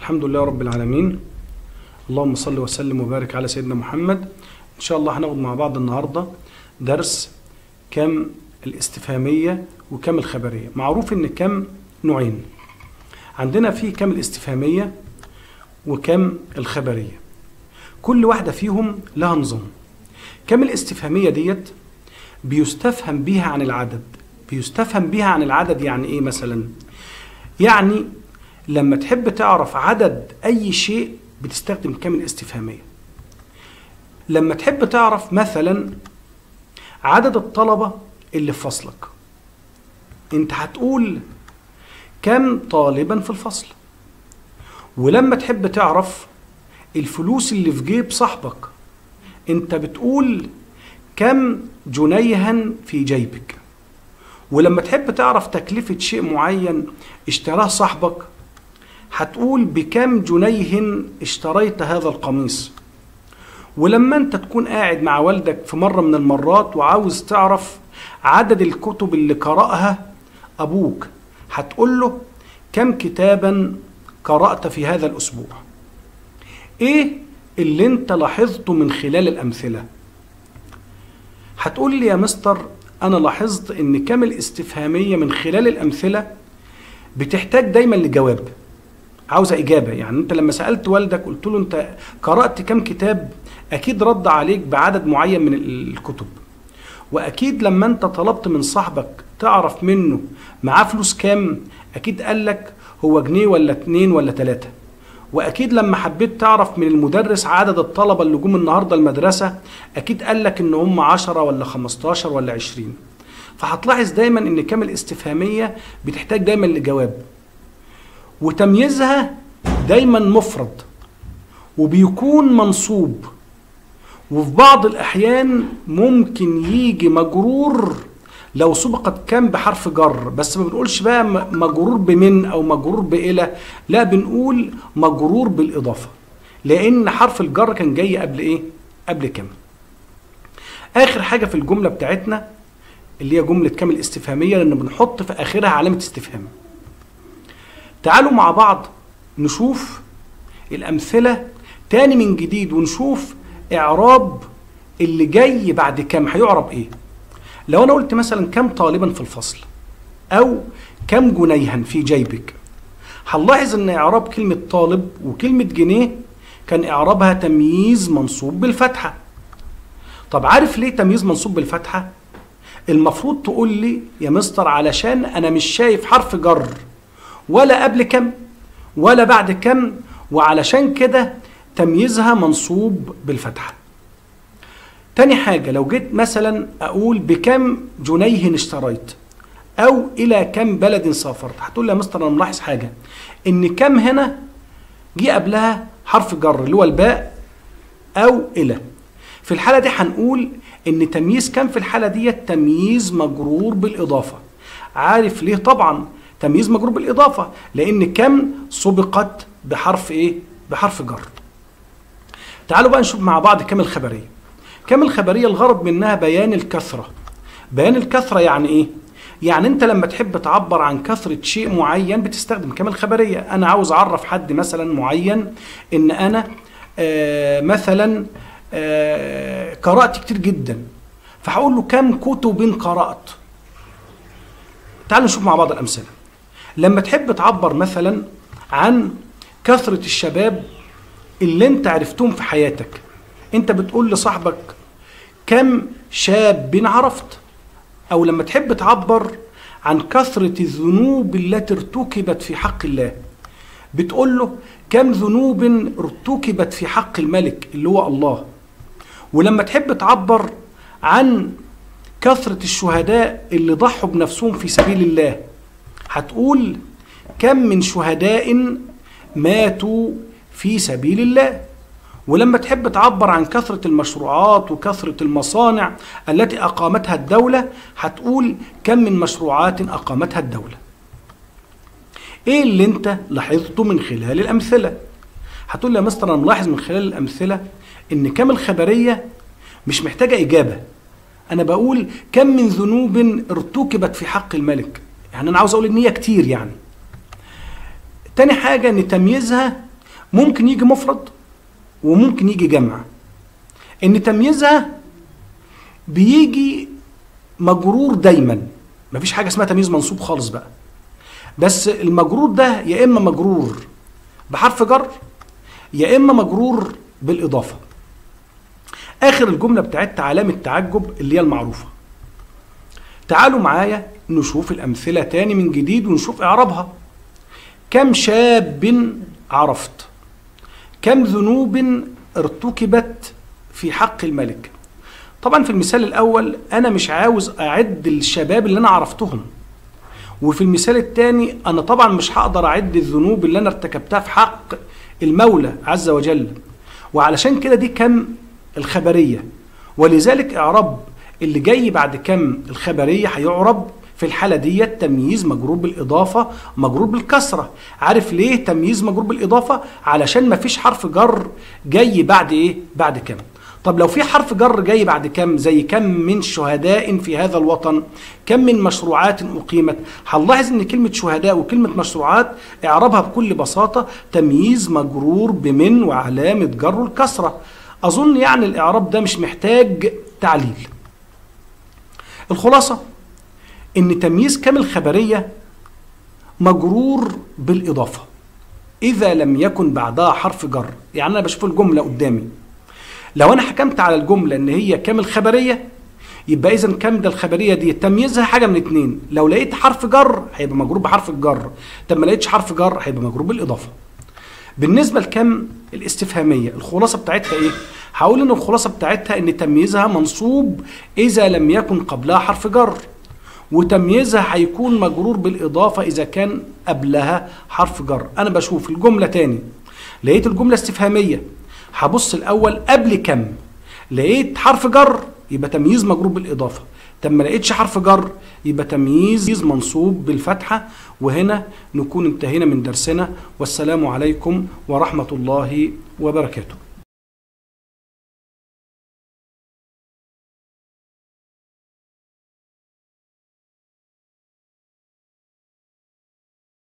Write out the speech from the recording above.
الحمد لله رب العالمين اللهم صل وسلم وبارك على سيدنا محمد ان شاء الله هناخد مع بعض النهارده درس كم الاستفهاميه وكم الخبريه معروف ان كم نوعين عندنا في كم الاستفهاميه وكم الخبريه كل واحده فيهم لها نظام كم الاستفهاميه ديت بيستفهم بيها عن العدد بيستفهم بيها عن العدد يعني ايه مثلا يعني لما تحب تعرف عدد اي شيء بتستخدم كم الاستفهاميه لما تحب تعرف مثلا عدد الطلبه اللي في فصلك انت هتقول كم طالبا في الفصل ولما تحب تعرف الفلوس اللي في جيب صاحبك انت بتقول كم جنيها في جيبك ولما تحب تعرف تكلفة شيء معين اشتراه صاحبك هتقول بكم جنيه اشتريت هذا القميص ولما انت تكون قاعد مع والدك في مرة من المرات وعاوز تعرف عدد الكتب اللي قرأها أبوك هتقول له كم كتابا قرأت في هذا الأسبوع ايه اللي انت لاحظته من خلال الأمثلة هتقول لي يا مستر انا لاحظت ان كم الاستفهاميه من خلال الامثله بتحتاج دايما لجواب عاوزه اجابه يعني انت لما سالت والدك قلت له انت قرات كم كتاب اكيد رد عليك بعدد معين من الكتب واكيد لما انت طلبت من صاحبك تعرف منه معاه فلوس كام اكيد قال لك هو جنيه ولا اتنين ولا تلاته واكيد لما حبيت تعرف من المدرس عدد الطلبه اللي جم النهارده المدرسه اكيد قال لك ان هم 10 ولا 15 ولا 20 فهتلاحظ دايما ان كم الاستفهاميه بتحتاج دايما لجواب وتمييزها دايما مفرد وبيكون منصوب وفي بعض الاحيان ممكن يجي مجرور لو سبقت كم بحرف جر بس ما بنقولش بقى مجرور بمن او مجرور بإلى لا بنقول مجرور بالإضافة لأن حرف الجر كان جاي قبل إيه؟ قبل كم آخر حاجة في الجملة بتاعتنا اللي هي جملة كم الاستفهامية لأن بنحط في آخرها علامة استفهام تعالوا مع بعض نشوف الأمثلة تاني من جديد ونشوف إعراب اللي جاي بعد كم هيعرب إيه لو انا قلت مثلا كم طالبا في الفصل او كم جنيها في جيبك هنلاحظ ان اعراب كلمه طالب وكلمه جنيه كان اعرابها تمييز منصوب بالفتحه طب عارف ليه تمييز منصوب بالفتحه المفروض تقول لي يا مستر علشان انا مش شايف حرف جر ولا قبل كم ولا بعد كم وعلشان كده تمييزها منصوب بالفتحه تاني حاجة لو جيت مثلا أقول بكم جنيه اشتريت أو إلى كم بلد سافرت هتقول لي يا مستر أنا ملاحظ حاجة إن كم هنا جه قبلها حرف جر اللي هو الباء أو إلى في الحالة دي هنقول إن تمييز كم في الحالة دي تمييز مجرور بالإضافة عارف ليه طبعا تمييز مجرور بالإضافة لأن كم سبقت بحرف إيه بحرف جر تعالوا بقى نشوف مع بعض كم الخبريه كم الخبريه الغرض منها بيان الكثره بيان الكثره يعني ايه يعني انت لما تحب تعبر عن كثره شيء معين بتستخدم كم الخبريه انا عاوز اعرف حد مثلا معين ان انا آه مثلا آه قرات كتير جدا فهقول له كم كتب قرات تعالوا نشوف مع بعض الامثله لما تحب تعبر مثلا عن كثره الشباب اللي انت عرفتهم في حياتك انت بتقول لصاحبك كم شاب عرفت او لما تحب تعبر عن كثرة الذنوب التي ارتكبت في حق الله بتقول له كم ذنوب ارتكبت في حق الملك اللي هو الله ولما تحب تعبر عن كثرة الشهداء اللي ضحوا بنفسهم في سبيل الله هتقول كم من شهداء ماتوا في سبيل الله ولما تحب تعبر عن كثرة المشروعات وكثرة المصانع التي أقامتها الدولة هتقول كم من مشروعات أقامتها الدولة إيه اللي أنت لاحظته من خلال الأمثلة هتقول لي يا مستر أنا ملاحظ من خلال الأمثلة إن كم الخبرية مش محتاجة إجابة أنا بقول كم من ذنوب ارتكبت في حق الملك يعني أنا عاوز أقول إن هي كتير يعني تاني حاجة إن تمييزها ممكن يجي مفرد وممكن يجي جمع ان تمييزها بيجي مجرور دايما مفيش حاجه اسمها تمييز منصوب خالص بقى بس المجرور ده يا اما مجرور بحرف جر يا اما مجرور بالاضافه اخر الجمله بتاعت علامه تعجب اللي هي المعروفه تعالوا معايا نشوف الامثله تاني من جديد ونشوف اعرابها كم شاب عرفت كم ذنوب ارتكبت في حق الملك طبعا في المثال الاول انا مش عاوز اعد الشباب اللي انا عرفتهم وفي المثال الثاني انا طبعا مش هقدر اعد الذنوب اللي انا ارتكبتها في حق المولى عز وجل وعلشان كده دي كم الخبريه ولذلك اعراب اللي جاي بعد كم الخبريه هيعرب في الحاله دي تمييز مجرور بالاضافه مجرور بالكسره عارف ليه تمييز مجرور بالاضافه علشان ما فيش حرف جر جاي بعد ايه بعد كم طب لو في حرف جر جاي بعد كم زي كم من شهداء في هذا الوطن كم من مشروعات أقيمت هنلاحظ ان كلمة شهداء وكلمة مشروعات اعرابها بكل بساطة تمييز مجرور بمن وعلامة جر الكسرة أظن يعني الإعراب ده مش محتاج تعليل الخلاصة ان تمييز كم الخبرية مجرور بالإضافة إذا لم يكن بعدها حرف جر يعني أنا بشوف الجملة قدامي لو انا حكمت على الجمله ان هي كامل خبريه يبقى اذا كام ده الخبريه دي تمييزها حاجه من اتنين لو لقيت حرف جر هيبقى مجرور بحرف الجر طب ما لقيتش حرف جر هيبقى مجرور بالاضافه بالنسبه لكم الاستفهاميه الخلاصه بتاعتها ايه هقول ان الخلاصه بتاعتها ان تمييزها منصوب اذا لم يكن قبلها حرف جر وتمييزها هيكون مجرور بالاضافه اذا كان قبلها حرف جر انا بشوف الجمله تاني لقيت الجمله استفهاميه هبص الاول قبل كم لقيت حرف جر يبقى تمييز مجرور بالاضافه طب ما لقيتش حرف جر يبقى تمييز منصوب بالفتحه وهنا نكون انتهينا من درسنا والسلام عليكم ورحمه الله وبركاته